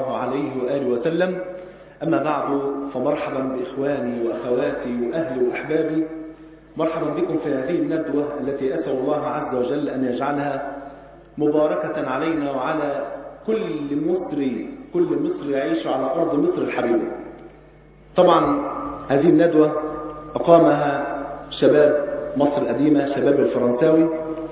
الله عليه وآله وسلم أما بعد فمرحبا بإخواني وأخواتي وأهلي وأحبابي مرحبا بكم في هذه الندوة التي أسأل الله عز وجل أن يجعلها مباركة علينا وعلى كل مصري كل مصري يعيش على أرض مصر الحبيبة طبعا هذه الندوة أقامها شباب مصر القديمة شباب الفرنساوي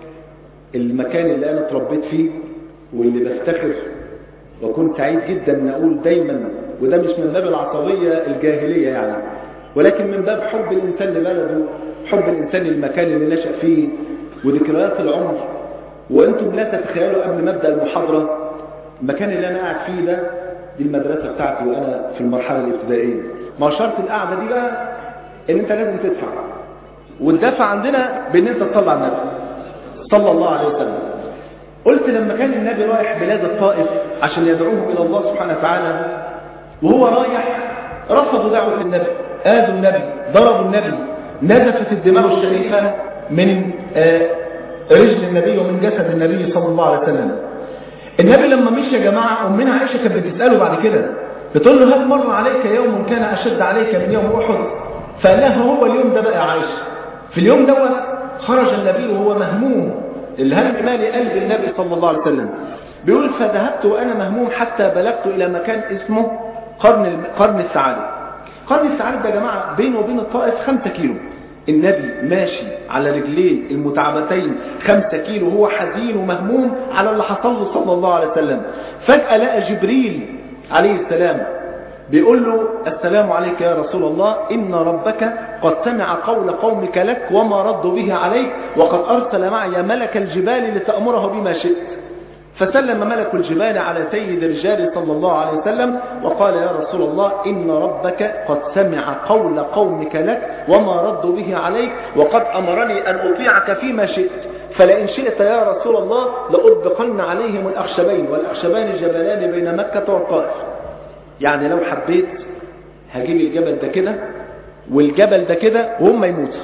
المكان اللي أنا اتربيت فيه واللي بفتخر وكنت سعيد جدا أن أقول دايما وده مش من باب العصبية الجاهلية يعني ولكن من باب حب الإنسان لبلده حب الإنسان للمكان اللي نشأ فيه وذكريات العمر وأنتم لا تتخيلوا قبل ما أبدأ المحاضرة المكان اللي أنا قاعد فيه ده دي المدرسة بتاعتي وأنا في المرحلة الابتدائية ما شرط القعدة دي بقى إن أنت لازم تدفع والدفع عندنا بإن أنت تصلي على النبي صلى الله عليه وسلم قلت لما كان النبي رايح بلاد الطائف عشان يدعوهم إلى الله سبحانه وتعالى وهو رايح رفضوا دعوة النبي آذوا النبي ضربوا النبي نزفت الدماء الشريفة من رجل النبي ومن جسد النبي صلى الله عليه وسلم النبي لما مشي يا جماعة أمنا عائشة كانت بتسأله بعد كده بتقول له هل مر عليك يوم كان أشد عليك من يوم أحد فقال لها هو اليوم ده بقى عائشة في اليوم دوت خرج النبي وهو مهموم الهم مالي قلب النبي صلى الله عليه وسلم بيقول فذهبت وأنا مهموم حتى بلغت إلى مكان اسمه قرن قرن السعادة قرن السعادة ده يا جماعة بينه وبين الطائف خمسة كيلو النبي ماشي على رجلين المتعبتين خمسة كيلو وهو حزين ومهموم على اللي حصل له صلى الله عليه وسلم فجأة لقى جبريل عليه السلام بيقول له السلام عليك يا رسول الله إن ربك قد سمع قول قومك لك وما ردوا به عليك وقد أرسل معي ملك الجبال لتأمره بما شئت فسلم ملك الجبال على سيد الرجال صلى الله عليه وسلم وقال يا رسول الله إن ربك قد سمع قول قومك لك وما ردوا به عليك وقد أمرني أن أطيعك فيما شئت فلئن شئت يا رسول الله لأطبقن عليهم الأخشبين والأخشبان جبلان بين مكة والطائف يعني لو حبيت هجيب الجبل ده كده والجبل ده كده وهم يموتوا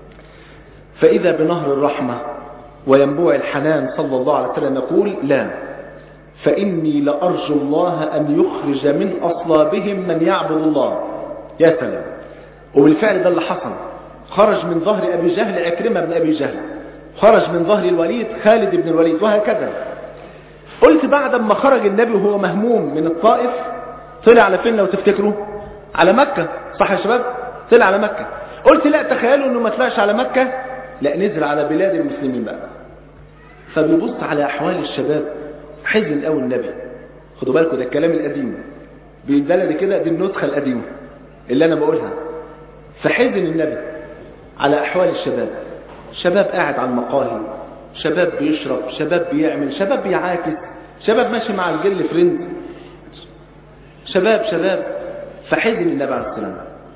فإذا بنهر الرحمة وينبوع الحنان صلى الله عليه وسلم يقول لا فإني لأرجو الله أن يخرج من أصلابهم من يعبد الله يا سلام وبالفعل ده اللي حصل خرج من ظهر أبي جهل عكرمة بن أبي جهل خرج من ظهر الوليد خالد بن الوليد وهكذا قلت بعد ما خرج النبي وهو مهموم من الطائف طلع على فين لو تفتكروا على مكة صح يا شباب طلع على مكة قلت لا تخيلوا انه ما طلعش على مكة لا نزل على بلاد المسلمين بقى فبيبص على احوال الشباب حزن قوي النبي خدوا بالكم ده الكلام القديم بالبلد كده دي النسخة القديمة اللي انا بقولها فحزن النبي على احوال الشباب شباب قاعد على المقاهي شباب بيشرب شباب بيعمل شباب بيعاكس شباب ماشي مع الجل فريند شباب شباب فحزن النبي عليه السلام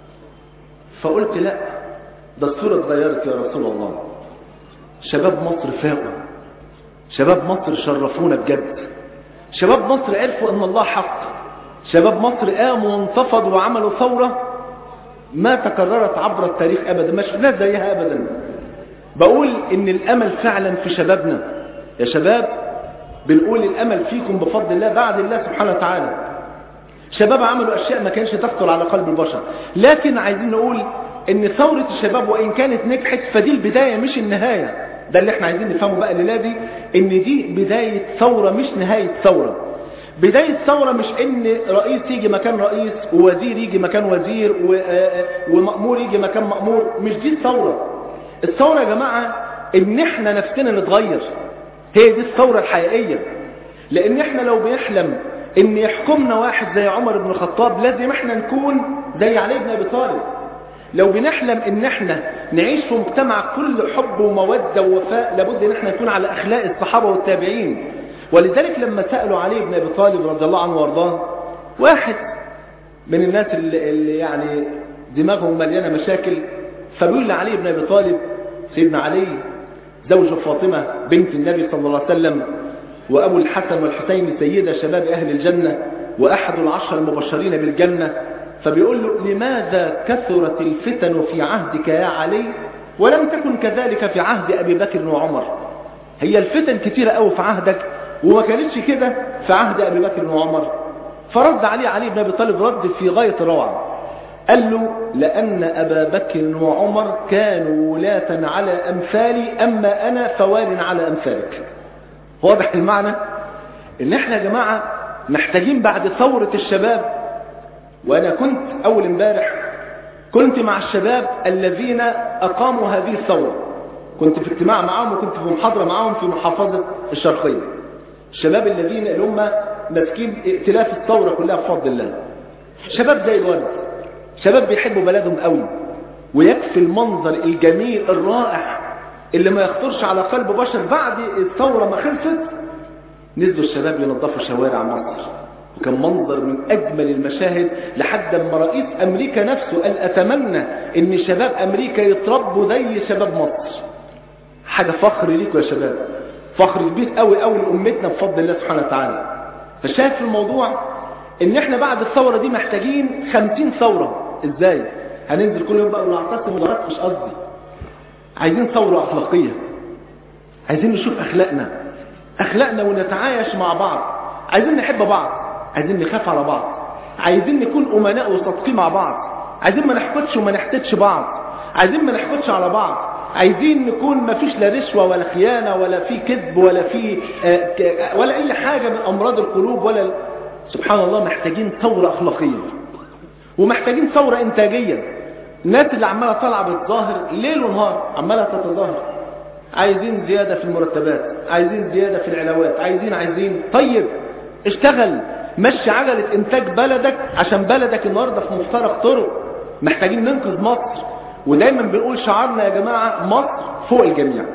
فقلت لا ده الصورة اتغيرت يا رسول الله شباب مصر فاقوا شباب مصر شرفونا بجد شباب مصر عرفوا ان الله حق شباب مصر قاموا وانتفضوا وعملوا ثورة ما تكررت عبر التاريخ ابدا ما شفناش زيها ابدا بقول ان الامل فعلا في شبابنا يا شباب بنقول الامل فيكم بفضل الله بعد الله سبحانه وتعالى شباب عملوا أشياء ما كانش تخطر على قلب البشر لكن عايزين نقول ان ثورة الشباب وإن كانت نجحت فدي البداية مش النهاية ده اللي احنا عايزين نفهمه بقى الليلة دي ان دي بداية ثورة مش نهاية ثورة بداية ثورة مش ان رئيس يجي مكان رئيس ووزير يجي مكان وزير ومأمور يجي مكان مأمور مش دي الثورة الثورة يا جماعة ان احنا نفسنا نتغير هي دي الثورة الحقيقية لان احنا لو بنحلم ان يحكمنا واحد زي عمر بن الخطاب لازم احنا نكون زي علي بن ابي طالب لو بنحلم ان احنا نعيش في مجتمع كل حب ومودة ووفاء لابد ان احنا نكون على اخلاق الصحابة والتابعين ولذلك لما سألوا علي بن ابي طالب رضي الله عنه وارضاه واحد من الناس اللي, اللي يعني دماغهم مليانة مشاكل فبيقول لعلي بن ابي طالب سيدنا علي زوج فاطمة بنت النبي صلى الله عليه وسلم وأبو الحسن والحسين سيدة شباب أهل الجنة وأحد العشر المبشرين بالجنة فبيقول له لماذا كثرت الفتن في عهدك يا علي ولم تكن كذلك في عهد أبي بكر وعمر هي الفتن كتيرة قوي في عهدك وما كانتش كده في عهد أبي بكر وعمر فرد عليه علي بن أبي طالب رد في غاية الروعة قال له لأن أبا بكر وعمر كانوا ولاة على أمثالي أما أنا فوال على أمثالك واضح المعنى ان احنا يا جماعة محتاجين بعد ثورة الشباب وانا كنت اول امبارح كنت مع الشباب الذين اقاموا هذه الثورة كنت في اجتماع معهم وكنت في محاضرة معهم في محافظة الشرقية الشباب الذين اللي هم ماسكين ائتلاف الثورة كلها بفضل الله شباب زي الورد شباب بيحبوا بلدهم قوي ويكفي المنظر الجميل الرائع اللي ما يخطرش على قلب بشر بعد الثورة ما خلصت نزلوا الشباب ينظفوا شوارع مصر وكان منظر من أجمل المشاهد لحد ما رئيس أمريكا نفسه قال أتمنى أن شباب أمريكا يتربوا زي شباب مصر حاجة فخر ليكم يا شباب فخر كبير قوي قوي لأمتنا بفضل الله سبحانه وتعالى فشايف الموضوع ان احنا بعد الثورة دي محتاجين خمسين ثورة ازاي هننزل كل يوم بقى ونعتصم وضغط مش قصدي عايزين ثورة أخلاقية عايزين نشوف أخلاقنا أخلاقنا ونتعايش مع بعض عايزين نحب بعض عايزين نخاف على بعض عايزين نكون أمناء وصادقين مع بعض عايزين ما نحقدش وما نحتدش بعض عايزين ما نحقدش على بعض عايزين نكون ما فيش لا رشوة ولا خيانة ولا في كذب ولا في ولا أي حاجة من أمراض القلوب ولا سبحان الله محتاجين ثورة أخلاقية ومحتاجين ثورة إنتاجية الناس اللي عمالة طالعة بالظاهر ليل ونهار عمالة تتظاهر عايزين زيادة في المرتبات عايزين زيادة في العلاوات عايزين عايزين طيب اشتغل مشي عجلة انتاج بلدك عشان بلدك النهاردة في مفترق طرق محتاجين ننقذ مصر ودايما بنقول شعارنا يا جماعة مصر فوق الجميع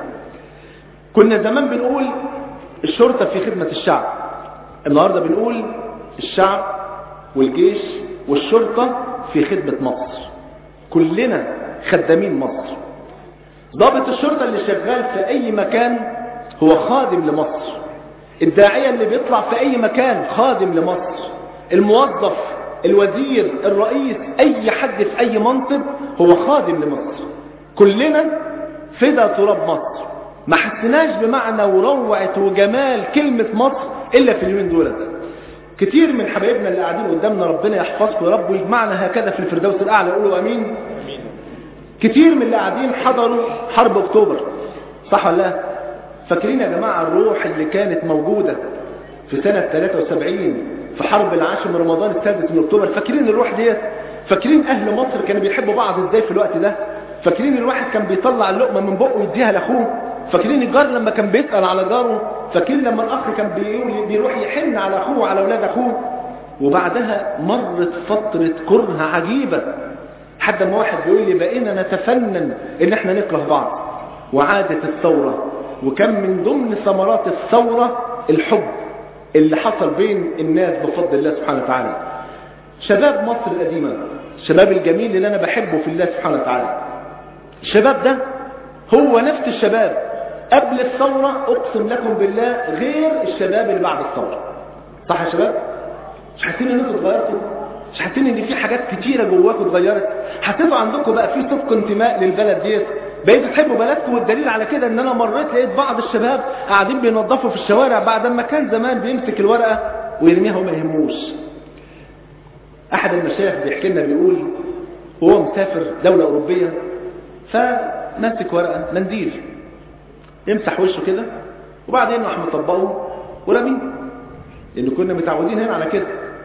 كنا زمان بنقول الشرطة في خدمة الشعب النهاردة بنقول الشعب والجيش والشرطة في خدمة مصر كلنا خدامين مصر ضابط الشرطة اللي شغال في أي مكان هو خادم لمصر الداعية اللي بيطلع في أي مكان خادم لمصر الموظف الوزير الرئيس أي حد في أي منصب هو خادم لمصر كلنا فدا تراب مصر ما حسناش بمعنى وروعة وجمال كلمة مصر إلا في اليومين دولت كتير من حبايبنا اللي قاعدين قدامنا ربنا يحفظكم يا رب ويجمعنا هكذا في الفردوس الأعلى قولوا أمين كتير من اللي قاعدين حضروا حرب أكتوبر صح ولا لا فاكرين يا جماعة الروح اللي كانت موجودة في سنة 73 في حرب العاشر من رمضان السادس من أكتوبر فاكرين الروح ديت فاكرين أهل مصر كانوا بيحبوا بعض إزاي في الوقت ده فاكرين الواحد كان بيطلع اللقمة من بقه ويديها لأخوه فاكرين الجار لما كان بيسأل على جاره فاكرين لما الأخ كان بيقول بيروح يحن على أخوه وعلى أولاد أخوه وبعدها مرت فترة كره عجيبة حتى ما واحد بيقول لي بقينا نتفنن ان احنا نكره بعض وعادت الثورة وكان من ضمن ثمرات الثورة الحب اللي حصل بين الناس بفضل الله سبحانه وتعالى شباب مصر القديمة الشباب الجميل اللي انا بحبه في الله سبحانه وتعالى الشباب ده هو نفس الشباب قبل الثورة اقسم لكم بالله غير الشباب اللي بعد الثورة صح يا شباب مش حاسين ان انتوا اتغيرتوا مش حاسين ان في حاجات كتيره جواكم اتغيرت حسيتوا عندكم بقى في صدق انتماء للبلد ديت بقيتوا تحبوا بلدكم والدليل على كده ان انا مريت لقيت بعض الشباب قاعدين بينظفوا في الشوارع بعد ما كان زمان بيمسك الورقه ويرميها وما يهموش احد المشايخ بيحكي لنا بيقول وهو مسافر دوله اوروبيه فماسك ورقه منديل يمسح وشه كده وبعدين راح مطبقه ورميه لان كنا متعودين هنا على كده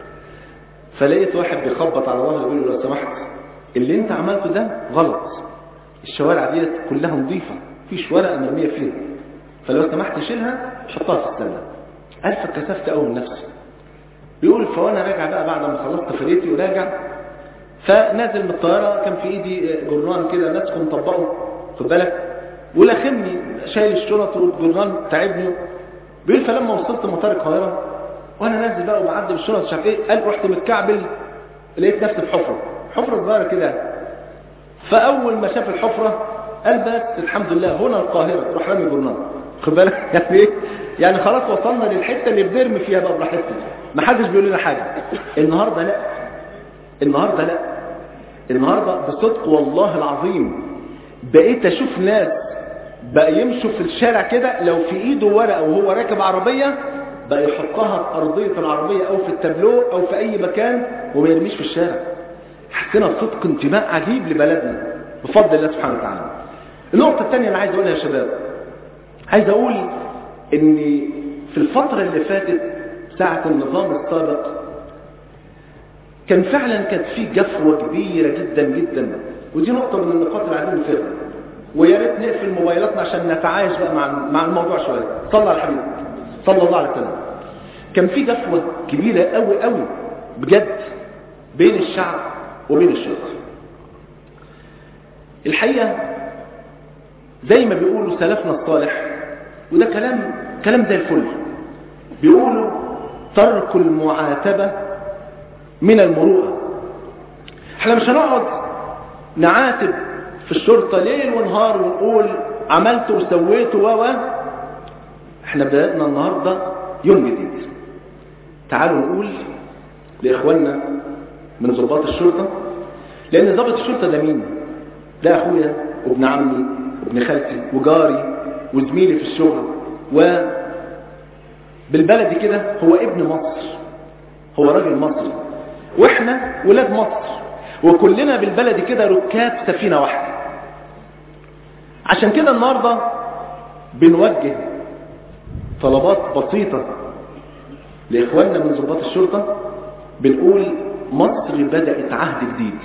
فلقيت واحد بيخبط على ظهره يقول له لو سمحت اللي انت عملته ده غلط الشوارع ديت كلها نظيفه مفيش ورقه مرميه فيها فلو سمحت شيلها حطها في السله قال فاتكسفت قوي من نفسي بيقول فوانا راجع بقى بعد ما خلصت فريتي وراجع فنازل من الطياره كان في ايدي جرنان كده ناسكم مطبقه خد بالك ولخمني شايل الشنط والجرنان تعبني بيقول فلما وصلت مطار القاهره وانا نازل بقى وبعدي بالشنط مش عارف ايه قال رحت متكعبل لقيت نفسي في حفره حفره صغيره كده فاول ما شاف الحفره قال بس الحمد لله هنا القاهره روح رامي جرنان خد بالك يعني ايه يعني خلاص وصلنا للحته اللي بنرمي فيها بقى براحتنا ما حدش بيقول لنا حاجه النهارده لا النهارده لا النهارده بصدق والله العظيم بقيت اشوف ناس بقى يمشوا في الشارع كده لو في ايده ورقه وهو راكب عربيه بقى يحطها في أرضية العربية أو في التابلو أو في أي مكان وما يرميش في الشارع حسنا بصدق انتماء عجيب لبلدنا بفضل الله سبحانه وتعالى النقطة الثانية اللي عايز أقولها يا شباب عايز أقول إن في الفترة اللي فاتت ساعة النظام السابق كان فعلا كانت في جفوة كبيرة جدا جدا ودي نقطة من النقاط اللي عايزين نفهمها ويا ريت نقفل موبايلاتنا عشان نتعايش بقى مع مع الموضوع شوية صلى على الحبيب صلى الله عليه وسلم كان في جفوة كبيرة قوي قوي بجد بين الشعب وبين الشرطة الحقيقة زي ما بيقولوا سلفنا الصالح وده كلام كلام زي الفل بيقولوا ترك المعاتبة من المروءة احنا مش هنقعد نعاتب في الشرطة ليل ونهار ونقول عملت وسويت و احنا بدأنا النهاردة يوم جديد تعالوا نقول لإخواننا من ضباط الشرطة لأن ضابط الشرطة ده مين؟ ده أخويا وابن عمي وابن خالتي وجاري وزميلي في الشغل و بالبلدي كده هو ابن مصر هو راجل مصري واحنا ولاد مصر وكلنا بالبلدي كده ركاب سفينة واحدة عشان كده النهاردة بنوجه طلبات بسيطة لإخواننا من ضباط الشرطة بنقول مصر بدأت عهد جديد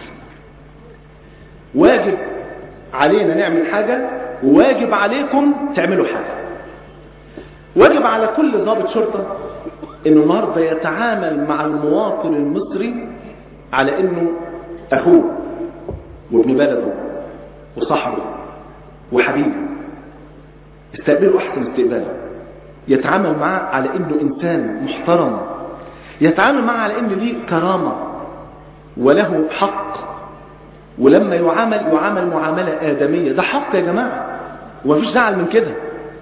واجب علينا نعمل حاجة وواجب عليكم تعملوا حاجة واجب على كل ضابط شرطة انه النهاردة يتعامل مع المواطن المصري على انه اخوه وابن بلده وصاحبه وحبيبه استقبله احسن استقبال يتعامل معاه على انه انسان محترم يتعامل معاه على انه ليه كرامة وله حق ولما يعامل يعامل معاملة آدمية ده حق يا جماعة ومفيش زعل من كده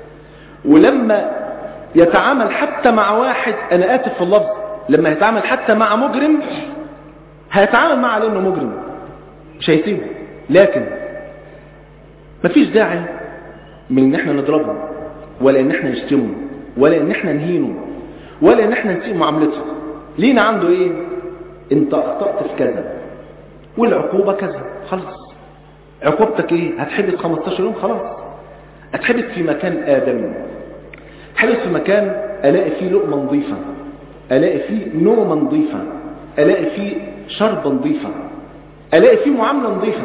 ولما يتعامل حتى مع واحد أنا آسف في اللفظ لما يتعامل حتى مع مجرم هيتعامل معه على انه مجرم مش هيسيبه لكن مفيش داعي من ان احنا نضربه ولا ان احنا نشتمه ولا ان احنا نهينه ولا ان احنا نسيء معاملته لينا عنده ايه انت اخطأت في كذا والعقوبة كذا خلاص عقوبتك ايه هتحبس 15 يوم خلاص هتحبس في مكان آدمي تحبس في مكان الاقي فيه لقمة نظيفة الاقي فيه نومة نظيفة الاقي فيه شربة نظيفة الاقي فيه معاملة نظيفة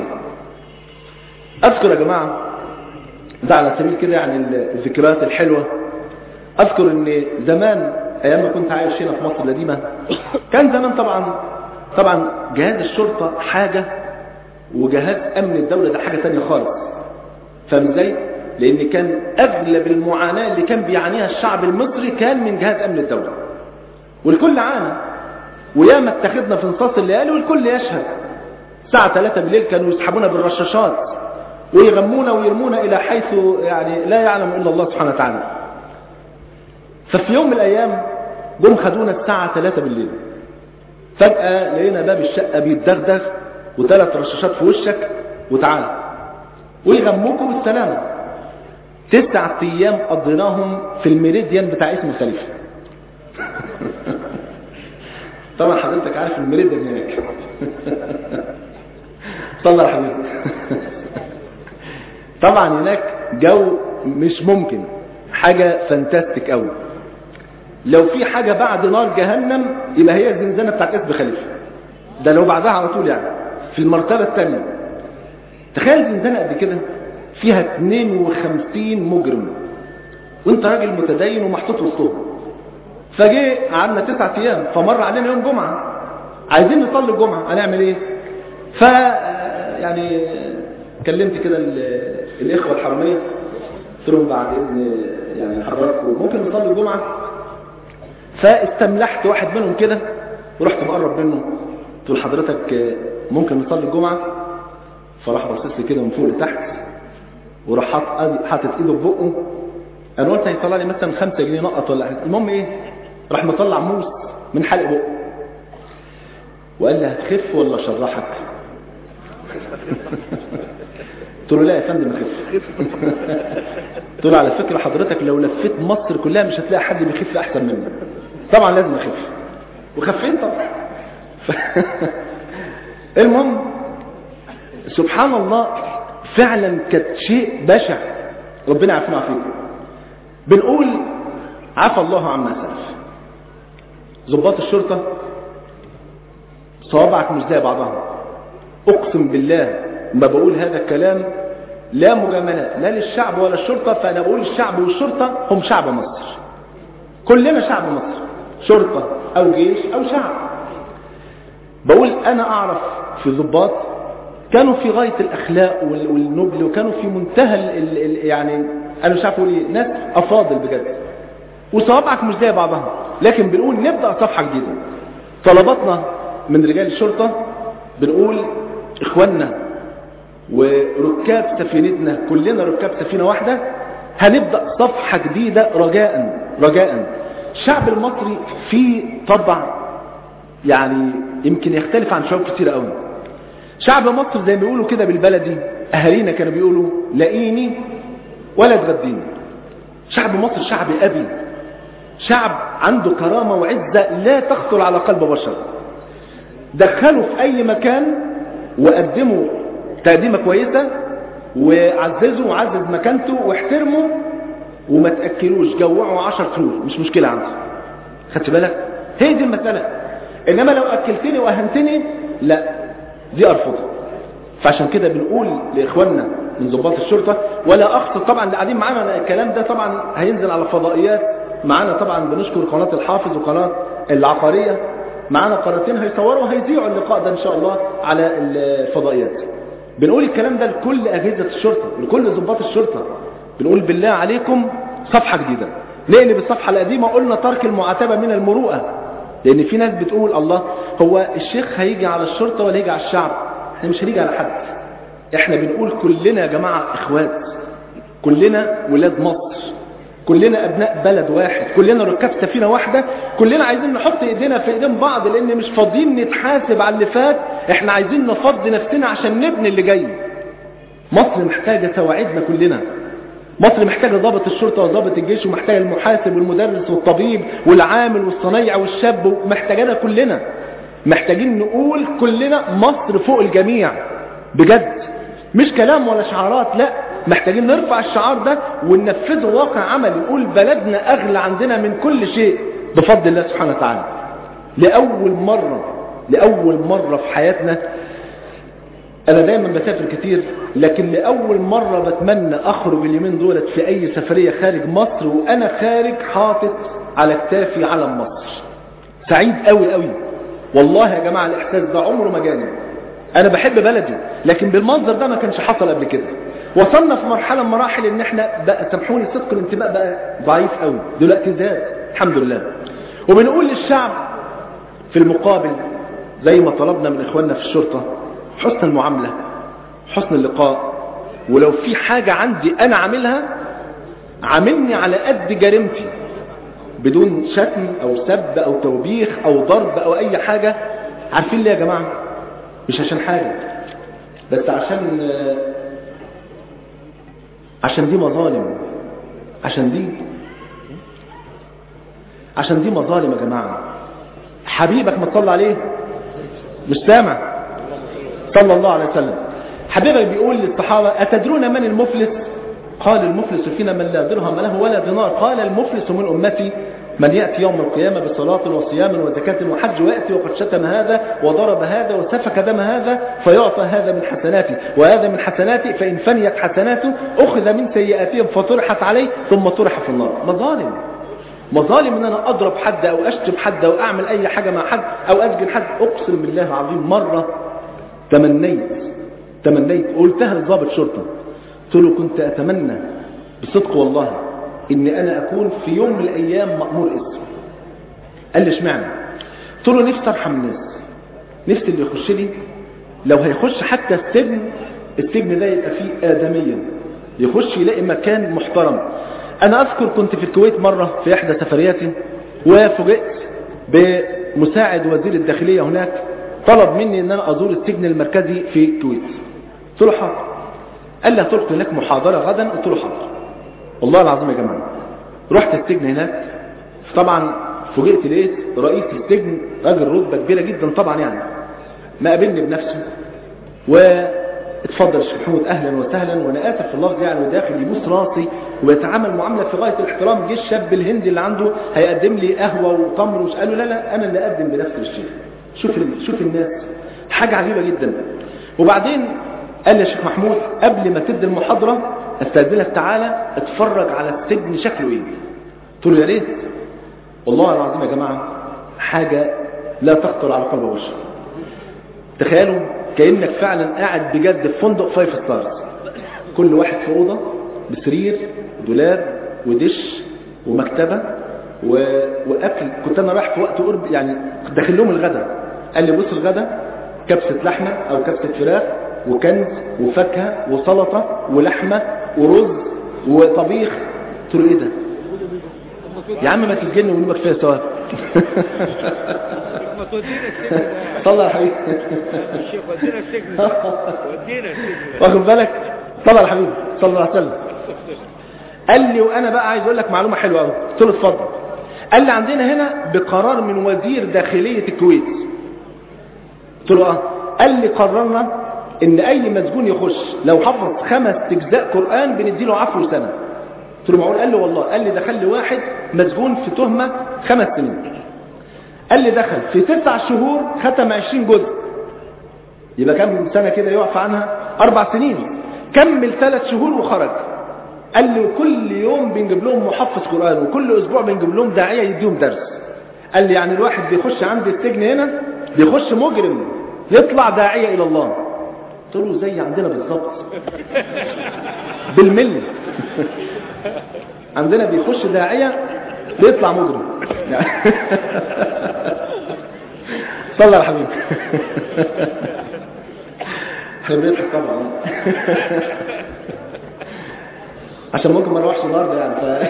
اذكر يا جماعة ده على سبيل كده يعني الذكريات الحلوة اذكر ان زمان ايام ما كنت عايش هنا في مصر القديمة كان زمان طبعا طبعا جهاز الشرطة حاجة وجهاز امن الدولة ده حاجة تانية خالص فاهم ازاي لان كان اغلب المعاناة اللي كان بيعانيها الشعب المصري كان من جهاز امن الدولة والكل عانى وياما اتخذنا في نصاص الليالي والكل يشهد الساعة 3 بالليل كانوا يسحبونا بالرشاشات ويغمونا ويرمونا الى حيث يعني لا يعلم الا الله سبحانه وتعالى ففي يوم من الايام جم خدونا الساعة 3 بالليل فجأة لقينا باب الشقة بيتدغدغ وثلاث رشاشات في وشك وتعالى ويغموكم بالسلامة تسع ايام قضيناهم في الميريديان بتاع اسم الخليفة طبعا حضرتك عارف الميريديان هناك صلى على حبيبي طبعا هناك جو مش ممكن حاجة فانتاستيك قوي لو في حاجة بعد نار جهنم يبقى هي الزنزانة بتاعت اسم خليفة ده لو بعدها على طول يعني في المرتبة الثانية تخيل زنزانة قد كده فيها 52 مجرم وانت راجل متدين ومحطوط وسطهم فجي قعدنا تسعة ايام فمر علينا يوم جمعة عايزين نصلي الجمعة هنعمل ايه ف يعني كلمت كده الاخوة الحرمية قلت لهم بعد اذن يعني حضراتكم ممكن نصلي الجمعة فاستملحت واحد منهم كده ورحت مقرب منه قلت له حضرتك ممكن نصلي الجمعة فراح باصص لي كده من فوق لتحت وراح حاطط حاطط ايده في بقه انا قلت هيطلع لي مثلا 5 جنيه نقط ولا حاجه المهم ايه راح مطلع موس من حلق بقه وقال لي هتخف ولا اشرحك قلت قلت له لا يا فندم اخف قلت له على فكره حضرتك لو لفيت مصر كلها مش هتلاقي حد بيخف احسن منك طبعا لازم اخف وخفين طبعا ف... المهم سبحان الله فعلا كانت شيء بشع ربنا يعافينا ويعافيكم بنقول عفى الله عما سلف ضباط الشرطة صوابعك مش زي بعضها اقسم بالله ما بقول هذا الكلام لا مجاملات لا للشعب ولا الشرطة فانا بقول الشعب والشرطة هم شعب مصر كلنا شعب مصر شرطة او جيش او شعب بقول انا اعرف في ضباط كانوا في غاية الاخلاق والنبل وكانوا في منتهى ال ال يعني انا مش عارف اقول ايه ناس افاضل بجد وصوابعك مش زي بعضها لكن بنقول نبدأ صفحة جديدة طلباتنا من رجال الشرطة بنقول اخواننا وركاب سفينتنا كلنا ركاب سفينة واحدة هنبدأ صفحة جديدة رجاء رجاء الشعب المصري فيه طبع يعني يمكن يختلف عن شعوب كتير قوي شعب مصر زي ما بيقولوا كده بالبلدي اهالينا كانوا بيقولوا لاقيني ولا تغديني شعب مصر شعب ابي شعب عنده كرامة وعزة لا تخطر على قلب بشر دخلوا في اي مكان وقدموا تقديمة كويسة وعززوا وعزز مكانته واحترموا وما تأكلوش جوعوا عشر طيور مش مشكلة عنده خدت بالك هي دي المسألة انما لو اكلتني واهنتني لا دي ارفضها فعشان كده بنقول لاخواننا من ضباط الشرطة ولا اخطر طبعا اللي قاعدين معانا الكلام ده طبعا هينزل على فضائيات معانا طبعا بنشكر قناة الحافظ وقناة العقارية معانا قناتين هيصوروا وهيذيعوا اللقاء ده ان شاء الله على الفضائيات بنقول الكلام ده لكل اجهزة الشرطة لكل ضباط الشرطة بنقول بالله عليكم صفحة جديدة نقلب الصفحة القديمة قلنا ترك المعاتبة من المروءة لان في ناس بتقول الله هو الشيخ هيجي على الشرطة ولا هيجي على الشعب احنا مش هنيجي على حد احنا بنقول كلنا يا جماعة اخوات كلنا ولاد مصر كلنا ابناء بلد واحد كلنا ركاب سفينة واحدة كلنا عايزين نحط ايدينا في ايدين بعض لان مش فاضيين نتحاسب على اللي فات احنا عايزين نفضي نفسنا عشان نبني اللي جاي مصر محتاجة سواعدنا كلنا مصر محتاجة ضابط الشرطة وضابط الجيش ومحتاجة المحاسب والمدرس والطبيب والعامل والصنيع والشاب محتاجانا كلنا محتاجين نقول كلنا مصر فوق الجميع بجد مش كلام ولا شعارات لا محتاجين نرفع الشعار ده وننفذه واقع عمل يقول بلدنا أغلى عندنا من كل شيء بفضل الله سبحانه وتعالى لأول مرة لأول مرة في حياتنا أنا دايما بسافر كتير لكن لأول مرة بتمنى أخرج اليومين دولت في أي سفرية خارج مصر وأنا خارج حاطط على كتافي علم مصر سعيد قوي قوي والله يا جماعة الإحساس ده عمره ما جاني أنا بحب بلدي لكن بالمنظر ده ما كانش حصل قبل كده وصلنا في مرحلة من مراحل ان احنا بقى سامحوني صدق الانتماء بقى ضعيف قوي دلوقتي زاد الحمد لله وبنقول للشعب في المقابل زي ما طلبنا من اخواننا في الشرطة حسن المعاملة حسن اللقاء ولو في حاجة عندي انا عاملها عاملني على قد جريمتي بدون شتم او سب او توبيخ او ضرب او اي حاجة عارفين ليه يا جماعة مش عشان حاجة بس عشان عشان دي مظالم عشان دي عشان دي مظالم يا جماعة حبيبك ما تصلى عليه مش سامع صلى الله عليه وسلم حبيبك بيقول للصحابة أتدرون من المفلس قال المفلس فينا من لا درهم له ولا دينار قال المفلس من أمتي من يأتي يوم القيامة بصلاة وصيام وزكاة وحج ويأتي وقد شتم هذا وضرب هذا وسفك دم هذا فيعطى هذا من حسناته وهذا من حسناته فإن فنيت حسناته أخذ من سيئاتهم فطرحت عليه ثم طرح في النار مظالم مظالم ان انا اضرب حد او اشتم حد او اعمل اي حاجة مع حد او اسجن حد اقسم بالله العظيم مرة تمنيت تمنيت قلتها لضابط شرطة قلت له كنت اتمنى بصدق والله ان انا اكون في يوم من الايام مأمور اسم قال لي اشمعنى قلت له نفسي ارحم الناس نفسي اللي يخش لي لو هيخش حتى السجن السجن ده يبقى فيه آدميا يخش يلاقي مكان محترم انا اذكر كنت في الكويت مرة في احدى سفرياتي وفوجئت بمساعد وزير الداخلية هناك طلب مني ان انا ازور السجن المركزي في الكويت قلت له حاضر قال لي هتلقي هناك محاضرة غدا قلت له حاضر والله العظيم يا جماعة رحت السجن هناك طبعا فوجئت لقيت رئيس السجن راجل رتبة كبيرة جدا طبعا يعني ما قابلني بنفسه واتفضل الشيخ محمود اهلا وسهلا وانا اسف في اللفظ يعني وداخل يبوس راسي ويتعامل معامله في غايه الاحترام جه الشاب الهندي اللي عنده هيقدم لي قهوه وتمر وش قال له لا لا انا اللي اقدم بنفسي للشيخ شوف شوف الناس حاجه عجيبه جدا وبعدين قال لي يا شيخ محمود قبل ما تبدا المحاضره استاذنك تعالى اتفرج على السجن شكله ايه قلت له يا ريت والله العظيم يا جماعه حاجه لا تخطر على قلب بشر تخيلوا كأنك فعلا قاعد بجد في فندق فايف ستارز كل واحد في أوضة بسرير ودولاب ودش ومكتبة و... وأكل كنت أنا رايح في وقت قرب يعني داخل لهم الغداء قال لي بص الغداء كبسة لحمة أو كبسة فراخ وكنز وفاكهة وسلطة ولحمة ورز وطبيخ قلت له إيه ده؟ يا عم ما تسجلني ونبقى فيها سوا ما تودينا السجن طلع يا حبيبي الشيخ ودينا السجن ودينا السجن واخد بالك طلع يا حبيبي صلى الله عليه وسلم قال لي وانا بقى عايز اقول لك معلومه حلوه قوي قلت له اتفضل قال لي عندنا هنا بقرار من وزير داخليه الكويت قلت له اه قال لي قررنا ان اي مسجون يخش لو حفظ خمس اجزاء قران بنديله عفو سنه قلت له معقول قال لي والله قال لي دخل لي واحد مسجون في تهمه خمس سنين قال لي دخل في تسع شهور ختم 20 جزء يبقى كم سنة كده يعفى عنها أربع سنين كمل ثلاث شهور وخرج قال لي وكل يوم بنجيب لهم محفظ قرآن وكل أسبوع بنجيب لهم داعية يديهم درس قال لي يعني الواحد بيخش عند السجن هنا بيخش مجرم يطلع داعية إلى الله قلت له زي عندنا بالظبط بالملي عندنا بيخش داعية بيطلع مجرم صلى يا حبيبي احنا بنضحك طبعا عشان ممكن ما نروحش النهارده يعني ف...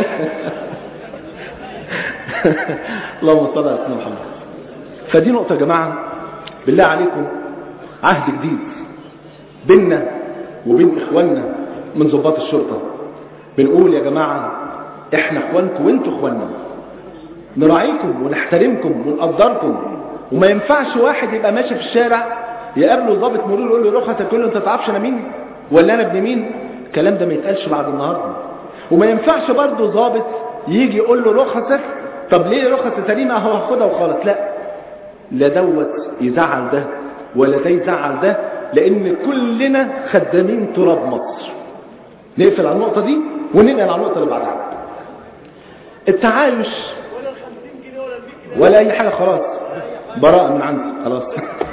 اللهم صل على سيدنا محمد فدي نقطة يا جماعة بالله عليكم عهد جديد بيننا وبين اخواننا من ضباط الشرطة بنقول يا جماعة احنا اخوانكم وانتوا اخواننا نراعيكم ونحترمكم ونقدركم وما ينفعش واحد يبقى ماشي في الشارع يقابله ضابط مرور يقول له رخصة تقول له انت تعرفش انا مين ولا انا ابن مين الكلام ده ما يتقالش بعد النهارده وما ينفعش برضه ضابط يجي يقول له رخصك طب ليه رخصة سليمة اهو هاخدها وخلاص لا لا دوت يزعل ده ولا ده يزعل ده لان كلنا خدامين تراب مصر نقفل على النقطة دي وننقل على النقطة اللي بعدها التعايش ولا اي حاجة خلاص براءة من عندي خلاص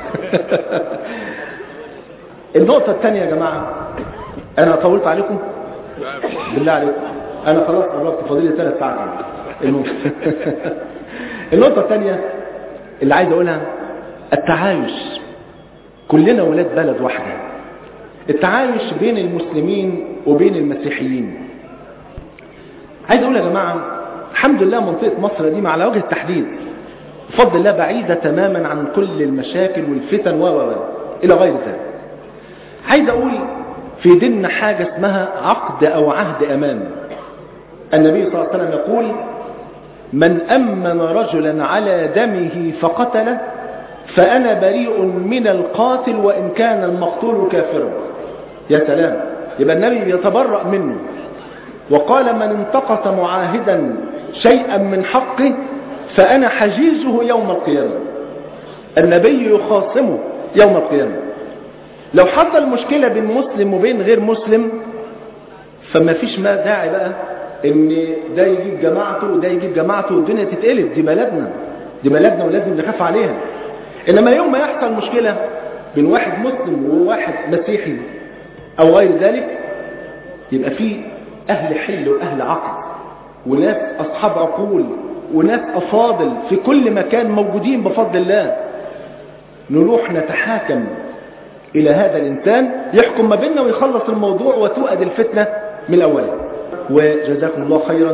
النقطة الثانية يا جماعة انا طولت عليكم بالله عليكم انا خلاص قربت فاضل لي ثلاث ساعات المهم النقطة الثانية اللي عايز اقولها التعايش كلنا ولاد بلد واحدة التعايش بين المسلمين وبين المسيحيين عايز اقول يا جماعة الحمد لله منطقة مصر دي على وجه التحديد بفضل الله بعيدة تماما عن كل المشاكل والفتن و و إلى غير ذلك عايز أقول في ديننا حاجة اسمها عقد أو عهد أمان النبي صلى الله عليه وسلم يقول من أمن رجلا على دمه فقتله فأنا بريء من القاتل وإن كان المقتول كافرا يا سلام يبقى النبي يتبرأ منه وقال من انتقص معاهدا شيئا من حقه فأنا حجيزه يوم القيامة النبي يخاصمه يوم القيامة لو حصل مشكلة بين مسلم وبين غير مسلم فما فيش ما داعي بقى ان ده يجيب جماعته وده يجيب جماعته والدنيا تتقلب دي بلدنا دي بلدنا ولازم نخاف عليها انما يوم ما يحصل مشكلة بين واحد مسلم وواحد مسيحي او غير ذلك يبقى في اهل حل واهل عقل وناس اصحاب عقول وناس افاضل في كل مكان موجودين بفضل الله نروح نتحاكم الى هذا الانسان يحكم ما بيننا ويخلص الموضوع وتؤد الفتنة من اولها وجزاكم الله خيرا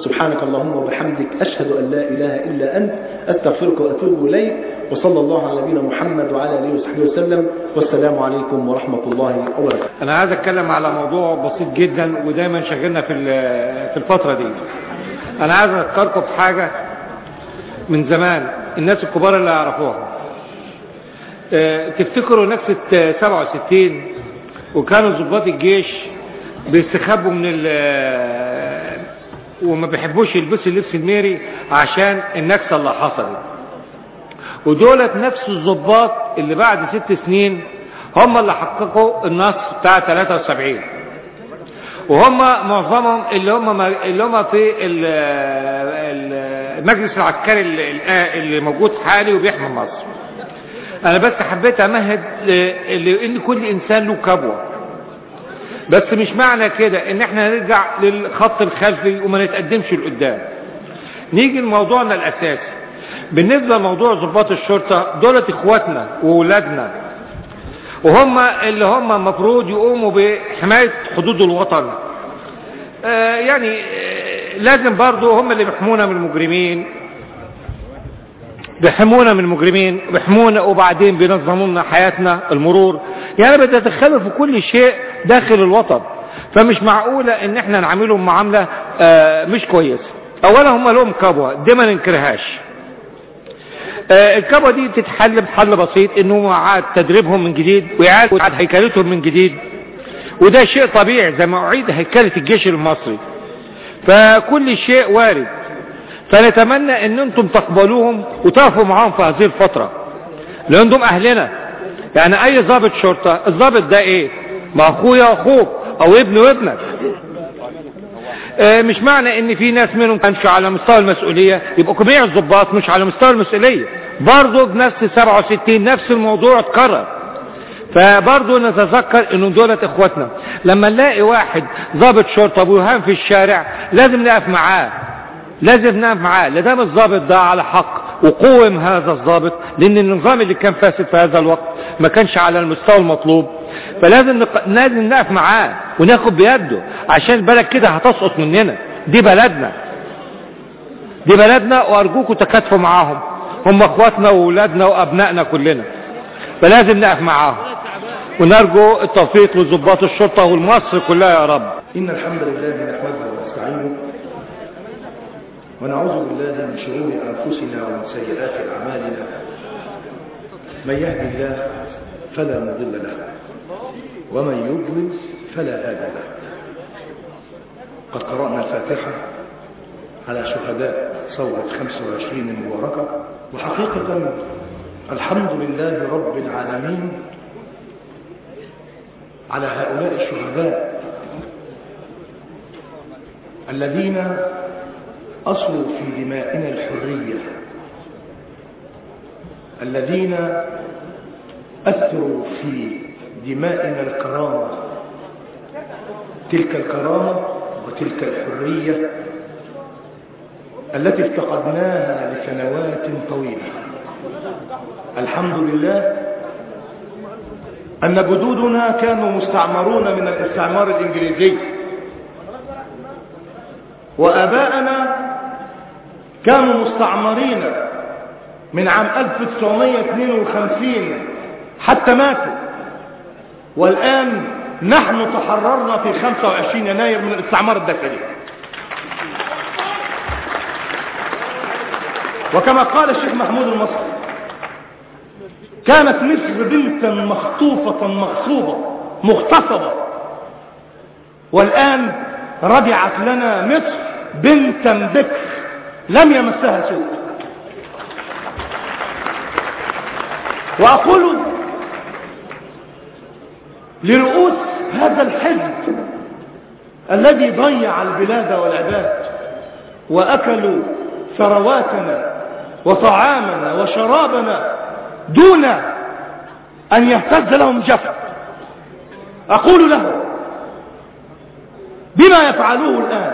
سبحانك اللهم وبحمدك أشهد أن لا إله إلا أنت أستغفرك وأتوب إليك وصلى الله على نبينا محمد وعلى آله وصحبه وسلم والسلام عليكم ورحمة الله وبركاته انا عايز اتكلم على موضوع بسيط جدا ودايما شغلنا في في الفتره دي انا عايز اذكركم بحاجه من زمان الناس الكبار اللي يعرفوها اه، تفتكروا نكسه 67 وكانوا ضباط الجيش بيستخبوا من ال وما بيحبوش يلبسوا اللبس الميري عشان النكسه اللي حصلت ودولت نفس الضباط اللي بعد ست سنين هم اللي حققوا النصر بتاع 73 وهم معظمهم اللي هم اللي هم في ال- ال- المجلس العسكري اللي, اللي موجود حالي وبيحمي مصر انا بس حبيت امهد ل- لان كل انسان له كبوه بس مش معنى كده ان احنا نرجع للخط الخلفي وما نتقدمش لقدام نيجي لموضوعنا الاساسي بالنسبه لموضوع ضباط الشرطه دولت اخواتنا واولادنا وهم اللي هم المفروض يقوموا بحمايه حدود الوطن آه يعني آه لازم برضو هم اللي بيحمونا من المجرمين بيحمونا من المجرمين بيحمونا وبعدين بينظموا لنا حياتنا المرور يعني بتتدخلوا في كل شيء داخل الوطن فمش معقولة ان احنا نعملهم معاملة آه مش كويسة اولا هم لهم كبوة دي ما ننكرهاش آه الكبوة دي تتحل بحل بسيط انهم عاد تدريبهم من جديد ويعاد هيكلتهم من جديد وده شيء طبيعي زي ما اعيد هيكلة الجيش المصري فكل شيء وارد فنتمنى ان انتم تقبلوهم وتقفوا معاهم في هذه الفترة لان دول اهلنا يعني اي ضابط شرطة الضابط ده ايه ما اخويا واخوك او ابن وابنك آه مش معنى ان في ناس منهم كانش على مستوى المسؤولية يبقوا جميع الضباط مش على مستوى المسؤولية برضه بنفس 67 نفس الموضوع اتكرر فبرضه نتذكر ان دولت اخواتنا لما نلاقي واحد ضابط شرطة بيهان في الشارع لازم نقف معاه لازم نقف معاه لدام الضابط ده على حق وقوم هذا الضابط لان النظام اللي كان فاسد في هذا الوقت ما كانش على المستوى المطلوب فلازم نق... لازم نقف معاه وناخد بيده عشان البلد كده هتسقط مننا دي بلدنا دي بلدنا وارجوكم تكاتفوا معاهم هم اخواتنا واولادنا وابنائنا كلنا فلازم نقف معاهم ونرجو التوفيق لضباط الشرطة والمصر كلها يا رب إن الحمد لله نحمده ونستعينه ونعوذ بالله من شرور أنفسنا ومن سيئات أعمالنا من يهدي الله فلا مضل له ومن يضلل فلا هادي له قد قرأنا الفاتحة على شهداء ثورة 25 المباركة وحقيقة الحمد لله رب العالمين على هؤلاء الشهداء الذين أصلوا في دمائنا الحرية الذين أثروا في دمائنا الكرامة تلك الكرامة وتلك الحرية التي افتقدناها لسنوات طويلة الحمد لله أن جدودنا كانوا مستعمرون من الاستعمار الإنجليزي وآباءنا كانوا مستعمرين من عام 1952 حتى ماتوا والآن نحن تحررنا في 25 يناير من الاستعمار الداخلي وكما قال الشيخ محمود المصري كانت مصر بنتا مخطوفة مغصوبة مغتصبة والآن رجعت لنا مصر بنتا بكر لم يمسها سوء وأقول لرؤوس هذا الحزب الذي ضيع البلاد والعباد وأكلوا ثرواتنا وطعامنا وشرابنا دون أن يهتز لهم جفا أقول له بما يفعلوه الآن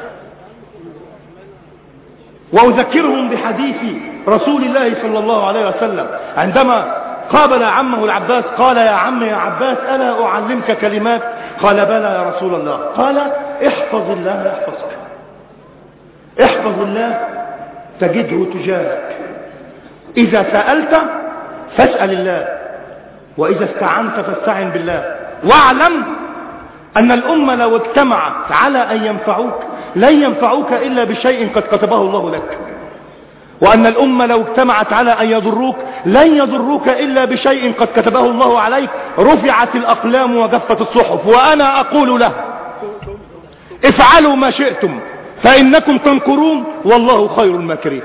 وأذكرهم بحديث رسول الله صلى الله عليه وسلم عندما قابل عمه العباس قال يا عم يا عباس ألا أعلمك كلمات قال بلى يا رسول الله قال احفظ الله يحفظك احفظ الله تجده تجاهك إذا سألت فاسأل الله وإذا استعنت فاستعن بالله واعلم أن الأمة لو اجتمعت على أن ينفعوك لن ينفعوك إلا بشيء قد كتبه الله لك وأن الأمة لو اجتمعت على أن يضروك لن يضروك إلا بشيء قد كتبه الله عليك رفعت الأقلام وجفت الصحف وأنا أقول له افعلوا ما شئتم فإنكم تنكرون والله خير الماكرين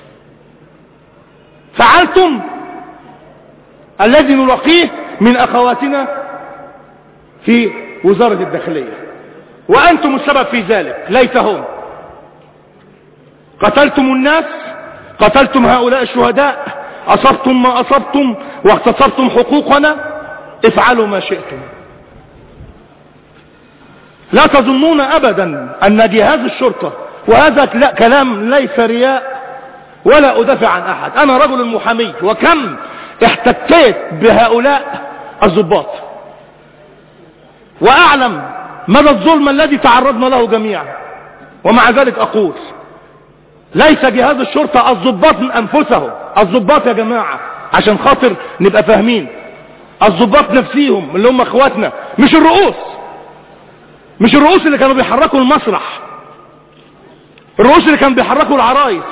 فعلتم الذي نلقيه من أخواتنا في وزارة الداخلية وأنتم السبب في ذلك ليس هم قتلتم الناس قتلتم هؤلاء الشهداء أصبتم ما أصبتم واغتصبتم حقوقنا افعلوا ما شئتم لا تظنون أبدا أن جهاز الشرطة وهذا لا كلام ليس رياء ولا أدافع عن أحد أنا رجل محامي وكم احتكيت بهؤلاء الضباط وأعلم مدى الظلم الذي تعرضنا له جميعا ومع ذلك أقول ليس جهاز الشرطة الضباط من أنفسهم الضباط يا جماعة عشان خاطر نبقى فاهمين الضباط نفسيهم اللي هم اخواتنا مش الرؤوس مش الرؤوس اللي كانوا بيحركوا المسرح الرؤوس اللي كانوا بيحركوا العرايس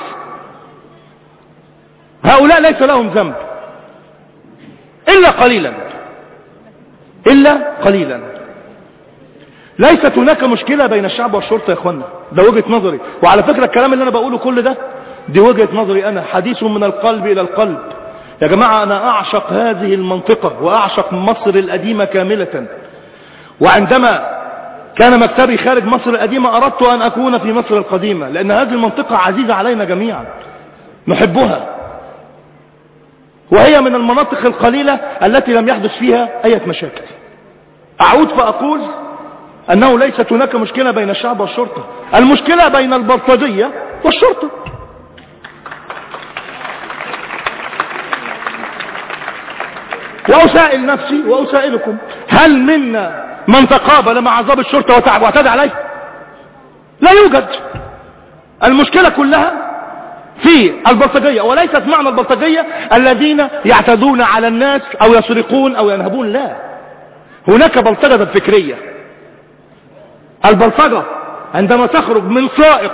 هؤلاء ليس لهم ذنب إلا قليلا إلا قليلا ليست هناك مشكلة بين الشعب والشرطة يا اخوانا ده وجهة نظري وعلى فكرة الكلام اللي انا بقوله كل ده دي وجهة نظري انا حديث من القلب الى القلب يا جماعة انا اعشق هذه المنطقة واعشق مصر القديمة كاملة وعندما كان مكتبي خارج مصر القديمة اردت ان اكون في مصر القديمة لان هذه المنطقة عزيزة علينا جميعا نحبها وهي من المناطق القليلة التي لم يحدث فيها اي مشاكل اعود فاقول أنه ليست هناك مشكلة بين الشعب والشرطة المشكلة بين البلطجية والشرطة وأسائل نفسي وأسائلكم هل منا من تقابل مع عذاب الشرطة وتعب واعتدى عليه لا يوجد المشكلة كلها في البلطجية وليست معنى البلطجية الذين يعتدون على الناس أو يسرقون أو ينهبون لا هناك بلطجة فكرية البلطجة عندما تخرج من سائق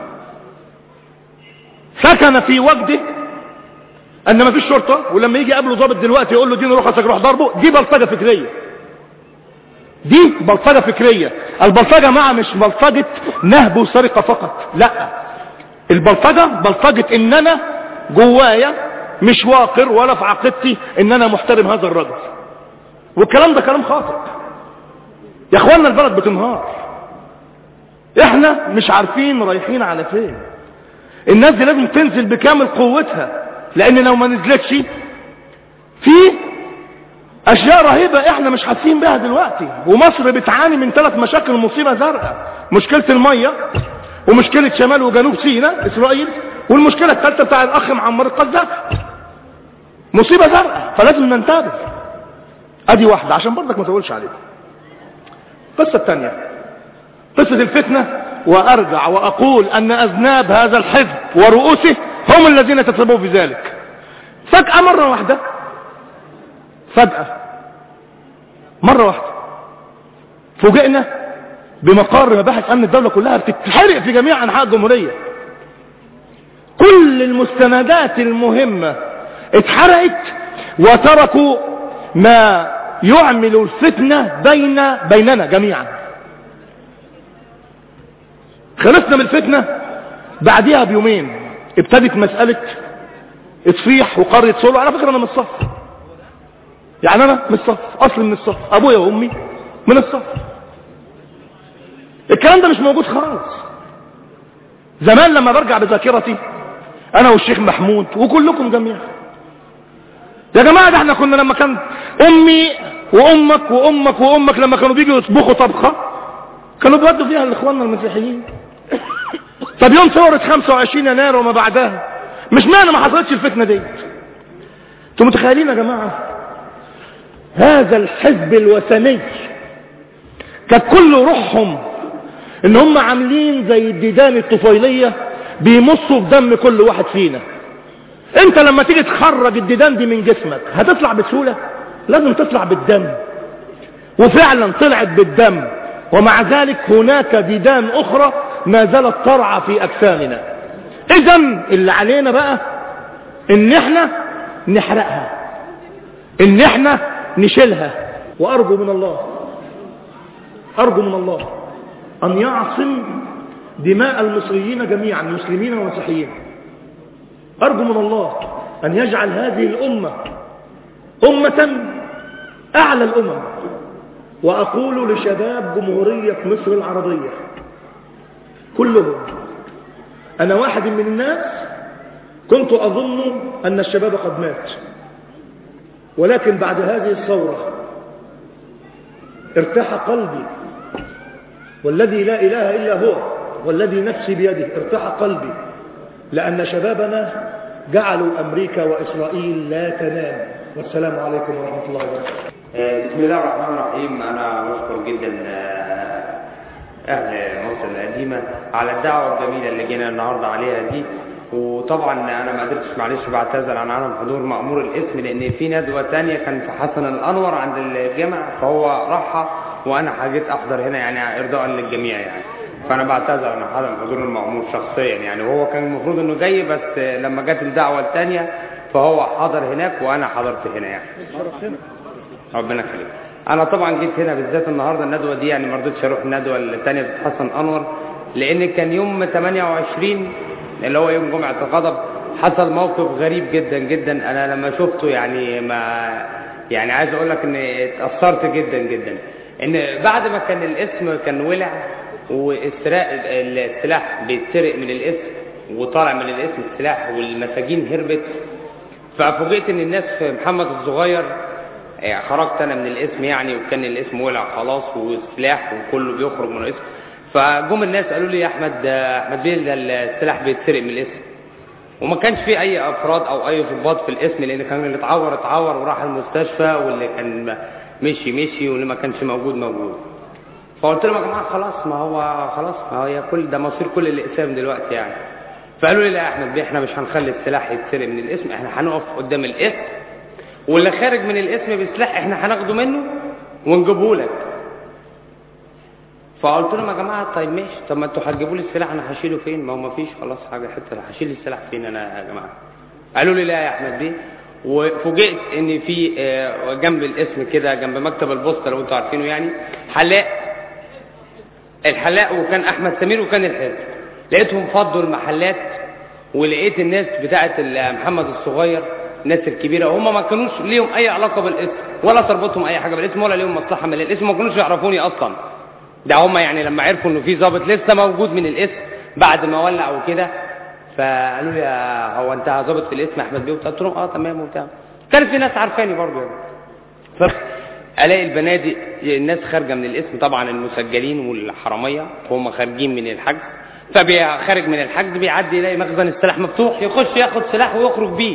سكن في وجده ان ما فيش شرطة ولما يجي قبله ضابط دلوقتي يقول له دين رخصك روح ضربه دي بلطجة فكرية دي بلطجة فكرية البلطجة مع مش بلطجة نهب وسرقة فقط لا البلطجة بلطجة ان انا جوايا مش واقر ولا في عقيدتي ان انا محترم هذا الرجل والكلام ده كلام خاطئ يا اخوانا البلد بتنهار احنا مش عارفين رايحين على فين الناس دي لازم تنزل بكامل قوتها لان لو ما نزلتش في اشياء رهيبة احنا مش حاسين بها دلوقتي ومصر بتعاني من ثلاث مشاكل مصيبة زرقاء مشكلة المية ومشكلة شمال وجنوب سيناء اسرائيل والمشكلة الثالثة بتاع الاخ معمر القذافي مصيبة زرقاء فلازم ننتبه ادي واحدة عشان برضك ما تقولش عليها القصة الثانية قصة الفتنة وارجع واقول ان اذناب هذا الحزب ورؤوسه هم الذين تسببوا في ذلك فجأة مرة واحدة فجأة مرة واحدة فوجئنا بمقار مباحث امن الدولة كلها بتتحرق في جميع انحاء الجمهورية كل المستندات المهمة اتحرقت وتركوا ما يعمل الفتنة بين بيننا جميعا خلصنا من الفتنة بعدها بيومين ابتدت مسألة اتصيح وقرية سولو على فكرة انا من الصف يعني انا من الصف اصل من الصف ابويا وامي من الصف الكلام ده مش موجود خالص زمان لما برجع بذاكرتي انا والشيخ محمود وكلكم جميعا يا جماعة ده احنا كنا لما كان امي وامك وامك وامك لما كانوا بيجوا يطبخوا طبخة كانوا بيودوا فيها لاخواننا المسيحيين طب يوم ثورة 25 يناير وما بعدها مش معنى ما حصلتش الفتنة دي انتوا متخيلين يا جماعة هذا الحزب الوثني كانت كل روحهم ان هم عاملين زي الديدان الطفيلية بيمصوا في دم كل واحد فينا انت لما تيجي تخرج الديدان دي من جسمك هتطلع بسهولة لازم تطلع بالدم وفعلا طلعت بالدم ومع ذلك هناك ديدان اخرى ما زالت ترعى في اجسامنا اذا اللي علينا بقى ان احنا نحرقها ان احنا نشيلها وارجو من الله ارجو من الله ان يعصم دماء المصريين جميعا مسلمين ومسيحيين ارجو من الله ان يجعل هذه الامه امه اعلى الامم واقول لشباب جمهوريه مصر العربيه كلهم انا واحد من الناس كنت اظن ان الشباب قد مات ولكن بعد هذه الثوره ارتاح قلبي والذي لا اله الا هو والذي نفسي بيده ارتاح قلبي لان شبابنا جعلوا امريكا واسرائيل لا تنام والسلام عليكم ورحمه الله وبركاته بسم الله الرحمن الرحيم انا بشكر جدا اهل مصر القديمه على الدعوه الجميله اللي جينا النهارده عليها دي وطبعا انا ما قدرتش معلش بعتذر عن عدم حضور مأمور الاسم لان في ندوه ثانيه كان في حسن الانور عند الجامع فهو راحها وانا حاجيت احضر هنا يعني ارضاء للجميع يعني فانا بعتذر عن عدم حضور المأمور شخصيا يعني وهو كان المفروض انه جاي بس لما جت الدعوه الثانيه فهو حضر هناك وانا حضرت هنا يعني ربنا يخليك انا طبعا جيت هنا بالذات النهارده الندوه دي يعني ما رضيتش اروح الندوه الثانيه بتاعت حسن انور لان كان يوم 28 اللي هو يوم جمعه الغضب حصل موقف غريب جدا جدا انا لما شفته يعني ما يعني عايز اقول لك ان اتاثرت جدا جدا ان بعد ما كان الاسم كان ولع والسراق السلاح بيتسرق من الاسم وطالع من الاسم السلاح والمساجين هربت ففوجئت ان الناس في محمد الصغير يعني خرجت انا من الاسم يعني وكان الاسم ولع خلاص والسلاح وكله بيخرج من الاسم فجم الناس قالوا لي يا احمد احمد بيه ده السلاح بيتسرق من الاسم وما كانش في اي افراد او اي ضباط في الاسم لان كان اللي اتعور اتعور وراح المستشفى واللي كان مشي مشي واللي ما كانش موجود موجود فقلت لهم يا جماعه خلاص ما هو خلاص ما هي كل ده مصير كل الاقسام دلوقتي يعني فقالوا لي لا يا احمد بيه احنا مش هنخلي السلاح يتسرق من الاسم احنا هنقف قدام الاسم واللي خارج من الاسم بسلاح احنا هناخده منه ونجيبه لك فقلت لهم يا جماعه طيب ماشي طب ما انتوا هتجيبوا لي السلاح انا هشيله فين ما هو ما فيش خلاص حاجه حته هشيل السلاح فين انا يا جماعه قالوا لي لا يا احمد بيه وفوجئت ان في جنب الاسم كده جنب مكتب البوسطه لو انتوا عارفينه يعني حلاق الحلاق وكان احمد سمير وكان الحزب لقيتهم فضوا المحلات ولقيت الناس بتاعه محمد الصغير الناس الكبيره وهم ما كانوش ليهم اي علاقه بالاسم ولا تربطهم اي حاجه بالاسم ولا ليهم مصلحه من الاسم ما كانوش يعرفوني اصلا ده هم يعني لما عرفوا انه في ضابط لسه موجود من الاسم بعد ما ولع وكده فقالوا لي هو انت ظابط في الاسم احمد بيه قلت لهم اه تمام وبتاع كان في ناس عارفاني برضه يعني ف الاقي البنادق الناس خارجه من الاسم طبعا المسجلين والحراميه وهم خارجين من الحجز فخارج من الحجز بيعدي يلاقي مخزن السلاح مفتوح يخش ياخد سلاح ويخرج بيه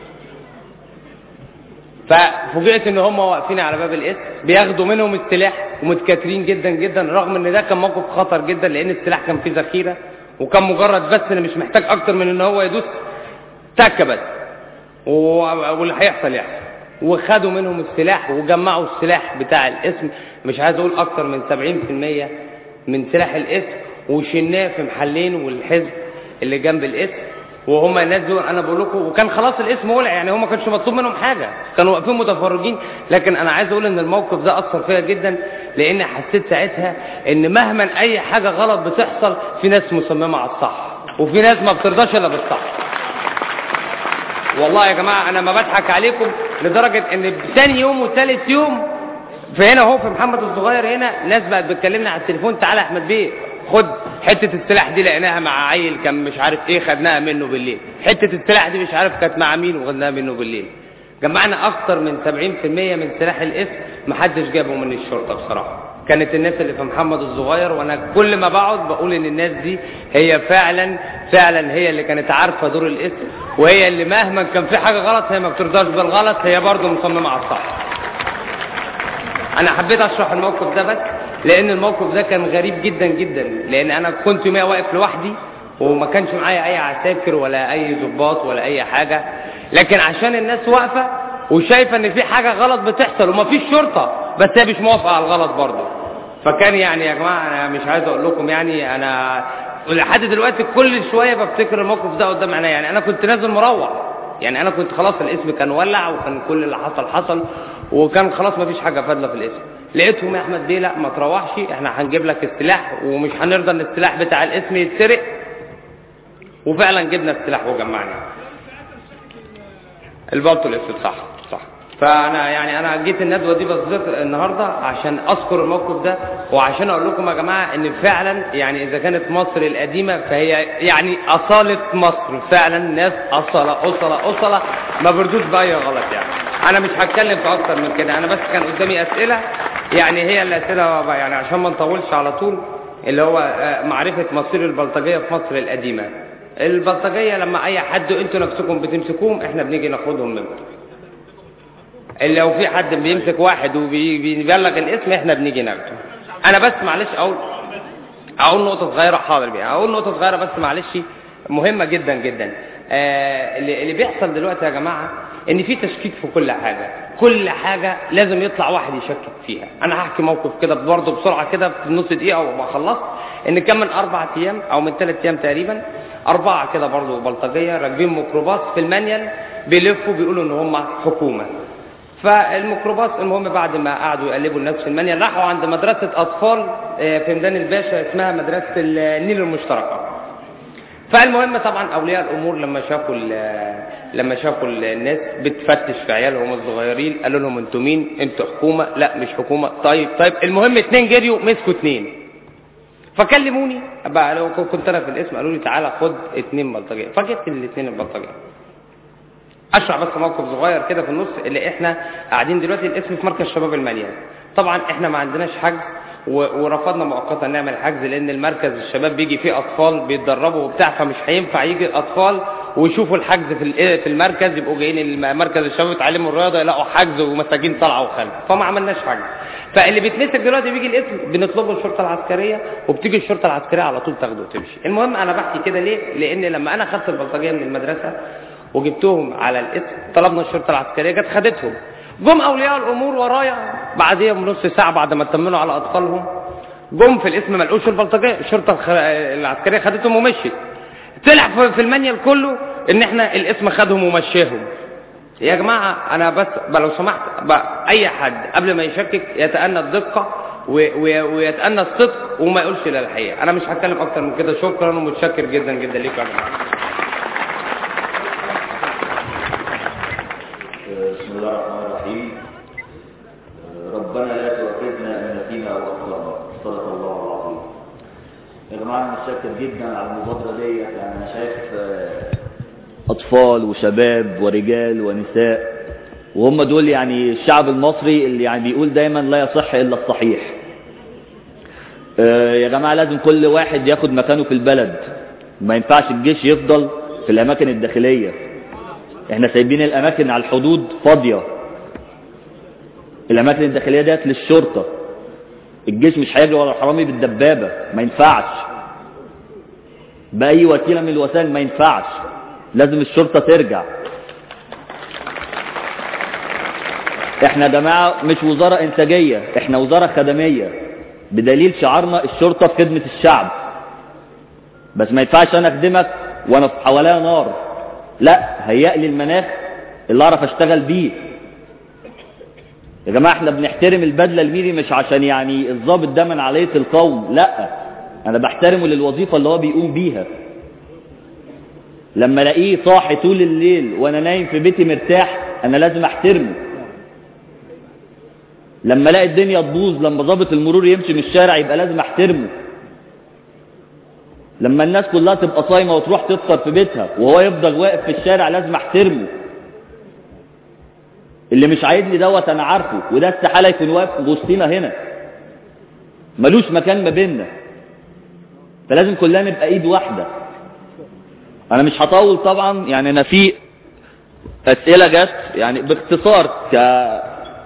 ففوجئت ان هم واقفين على باب الاسم بياخدوا منهم السلاح ومتكاترين جدا جدا رغم ان ده كان موقف خطر جدا لان السلاح كان فيه ذخيره وكان مجرد بس انا مش محتاج اكتر من ان هو يدوس تكه بس واللي هيحصل يحصل وخدوا منهم السلاح وجمعوا السلاح بتاع الاسم مش عايز اقول اكتر من 70% من سلاح الاسم وشلناه في محلين والحزب اللي جنب الاسم وهم الناس دول انا بقول لكم وكان خلاص الاسم ولع يعني هم ما كانش مطلوب منهم حاجه كانوا واقفين متفرجين لكن انا عايز اقول ان الموقف ده اثر فيا جدا لان حسيت ساعتها ان مهما اي حاجه غلط بتحصل في ناس مصممه على الصح وفي ناس ما بترضاش الا بالصح والله يا جماعه انا ما بضحك عليكم لدرجه ان ثاني يوم وثالث يوم فهنا اهو في محمد الصغير هنا ناس بقت بتكلمنا على التليفون تعالى يا احمد بيه خد حته السلاح دي لقيناها مع عيل كان مش عارف ايه خدناها منه بالليل حته السلاح دي مش عارف كانت مع مين وخدناها منه بالليل جمعنا اكتر من 70% من سلاح الاسم محدش جابه من الشرطه بصراحه كانت الناس اللي في محمد الصغير وانا كل ما بقعد بقول ان الناس دي هي فعلا فعلا هي اللي كانت عارفه دور الاسم وهي اللي مهما كان في حاجه غلط هي ما بترضاش بالغلط هي برضه مصممه على الصح انا حبيت اشرح الموقف ده بس لان الموقف ده كان غريب جدا جدا لان انا كنت يوميا واقف لوحدي وما كانش معايا اي عساكر ولا اي ضباط ولا اي حاجه لكن عشان الناس واقفه وشايفه ان في حاجه غلط بتحصل ومفيش شرطه بس هي مش موافقه على الغلط برضه فكان يعني يا جماعه انا مش عايز اقول لكم يعني انا لحد دلوقتي كل شويه بفتكر الموقف ده قدام عينيا يعني انا كنت نازل مروح يعني انا كنت خلاص الاسم كان ولع وكان كل اللي حصل حصل وكان خلاص مفيش حاجه فاضله في الاسم لقيتهم يا احمد بيه لا ما تروحش احنا هنجيب لك السلاح ومش هنرضى ان السلاح بتاع الاسم يتسرق وفعلا جبنا السلاح وجمعنا البلطو الاسود صح صح فانا يعني انا جيت الندوه دي بالذات النهارده عشان اذكر الموقف ده وعشان اقول لكم يا جماعه ان فعلا يعني اذا كانت مصر القديمه فهي يعني اصاله مصر فعلا ناس اصله اصله اصله ما بردوش باي غلط يعني انا مش هتكلم في اكتر من كده انا بس كان قدامي اسئله يعني هي الاسئله يعني عشان ما نطولش على طول اللي هو آه، معرفه مصير البلطجيه في مصر القديمه البلطجيه لما اي حد انتوا نفسكم بتمسكوهم احنا بنيجي ناخدهم منكم اللي لو في حد بيمسك واحد وبيبلغ الاسم احنا بنيجي ناخده انا بس معلش اقول اقول نقطه صغيره حاضر بيها اقول نقطه صغيره بس معلش مهمه جدا جدا آه اللي اللي بيحصل دلوقتي يا جماعه ان في تشكيك في كل حاجه كل حاجه لازم يطلع واحد يشكك فيها انا هحكي موقف كده برضه بسرعه كده في نص دقيقه وابقى خلصت ان كان من اربع ايام او من ثلاث ايام تقريبا اربعه كده برضه بلطجيه راكبين ميكروباص في المانيال بيلفوا بيقولوا ان هم حكومه فالميكروباص المهم بعد ما قعدوا يقلبوا الناس في المانيال راحوا عند مدرسه اطفال آه، في ميدان الباشا اسمها مدرسه النيل المشتركه فالمهم طبعا اولياء الامور لما شافوا ال- لما شافوا ال- الناس بتفتش في عيالهم الصغيرين قالوا لهم انتوا مين انتوا حكومه لا مش حكومه طيب طيب المهم اتنين جريوا مسكوا اتنين فكلموني بقى لو كنت انا في الاسم قالوا لي تعالى خد اتنين بلطجيه فجبت الاتنين البلطجيه اشرح بس موقف صغير كده في النص اللي احنا قاعدين دلوقتي الاسم في مركز شباب المليان طبعا احنا ما عندناش حجز و- ورفضنا مؤقتا نعمل حجز لان المركز الشباب بيجي فيه اطفال بيتدربوا وبتاع فمش هينفع يجي الاطفال ويشوفوا الحجز في ال- في المركز يبقوا جايين الم- مركز الشباب يتعلموا الرياضه يلاقوا حجز ومساجين طالعه وخلف فما عملناش حجز فاللي بيتمسك دلوقتي بيجي الاسم بنطلبه الشرطه العسكريه وبتيجي الشرطه العسكريه على طول تاخده وتمشي المهم انا بحكي كده ليه لان لما انا خدت البلطجيه من المدرسه وجبتهم على الاسم طلبنا الشرطه العسكريه جت خدتهم جم اولياء الامور ورايا بعديها بنص ساعه بعد ما اطمنوا على اطفالهم جم في الاسم ما لقوش البلطجيه الشرطه الخ- العسكريه خدتهم ومشيت طلع في- في المانيال كله ان احنا الاسم خدهم ومشاهم يا جماعه انا بس بقى لو سمحت بقى اي حد قبل ما يشكك يتأنى الدقه و- و- ويتأنى الصدق وما يقولش الا الحقيقه انا مش هتكلم اكتر من كده شكرا ومتشكر جدا جدا ليكم يا جماعه بسم الله الرحمن الرحيم ربنا لا تؤاخذنا ان نسينا او اخطانا صدق الله العظيم يا جماعه انا متشكر جدا على المبادره ديت يعني انا شايف آه، اطفال وشباب ورجال ونساء وهم دول يعني الشعب المصري اللي يعني بيقول دايما لا يصح الا الصحيح آه، يا جماعه لازم كل واحد ياخد مكانه في البلد ما ينفعش الجيش يفضل في الاماكن الداخليه احنا سايبين الاماكن على الحدود فاضيه الاماكن الداخليه ديت للشرطه الجيش مش هيجري ورا الحرامي بالدبابه ما ينفعش باي وسيله من الوسائل ما ينفعش لازم الشرطه ترجع احنا يا جماعه مش وزاره انتاجيه احنا وزاره خدميه بدليل شعارنا الشرطه في خدمه الشعب بس ما ينفعش انا اخدمك وانا في حواليا نار لا هيأ لي المناخ اللي اعرف اشتغل بيه يا جماعه احنا بنحترم البدله الميري مش عشان يعني الضابط ده من عليه القوم لا انا بحترمه للوظيفه اللي هو بيقوم بيها لما الاقيه صاحي طول الليل وانا نايم في بيتي مرتاح انا لازم احترمه لما الاقي الدنيا تبوظ لما ضابط المرور يمشي من الشارع يبقى لازم احترمه لما الناس كلها تبقى صايمه وتروح تفطر في بيتها وهو يفضل واقف في الشارع لازم احترمه اللي مش عايزني دوت انا عارفه وده استحاله يكون واقف في وسطينا هنا ملوش مكان ما بيننا فلازم كلنا نبقى ايد واحده انا مش هطول طبعا يعني انا في اسئله جت يعني باختصار ك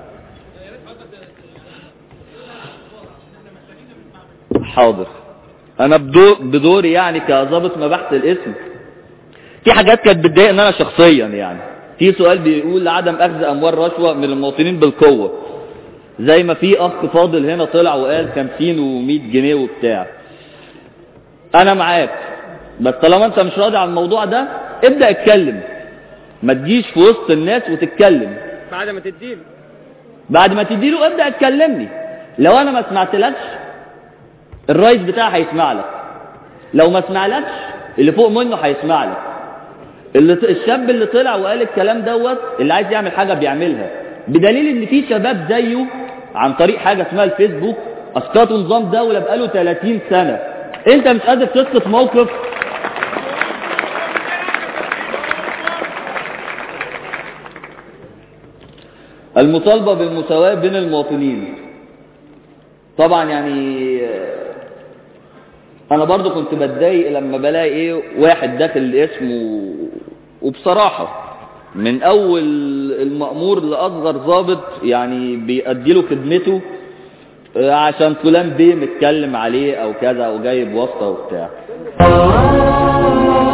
حاضر انا بدور بدوري يعني كظابط مباحث الاسم في حاجات كانت بتضايقني انا شخصيا يعني في سؤال بيقول عدم اخذ اموال رشوه من المواطنين بالقوه زي ما في اخ فاضل هنا طلع وقال 50 و100 جنيه وبتاع انا معاك بس طالما انت مش راضي عن الموضوع ده ابدا اتكلم ما تجيش في وسط الناس وتتكلم بعد ما تديله بعد ما تديله ابدا اتكلمني لو انا ما سمعتلكش الرئيس بتاعي هيسمع لك لو ما سمعلكش اللي فوق منه هيسمع لك اللي ط- الشاب اللي طلع وقال الكلام دوت اللي عايز يعمل حاجه بيعملها بدليل ان في شباب زيه عن طريق حاجه اسمها الفيسبوك اسقطوا نظام دوله بقاله 30 سنه انت مش قادر تسقط موقف المطالبه بالمساواه بين المواطنين طبعا يعني آه، انا برضو كنت بتضايق لما بلاقي ايه واحد داخل الاسم و... وبصراحة من اول المأمور لاصغر ضابط يعني بيأدي له خدمته آه، عشان فلان بيه متكلم عليه او كذا او جايب واسطة وبتاع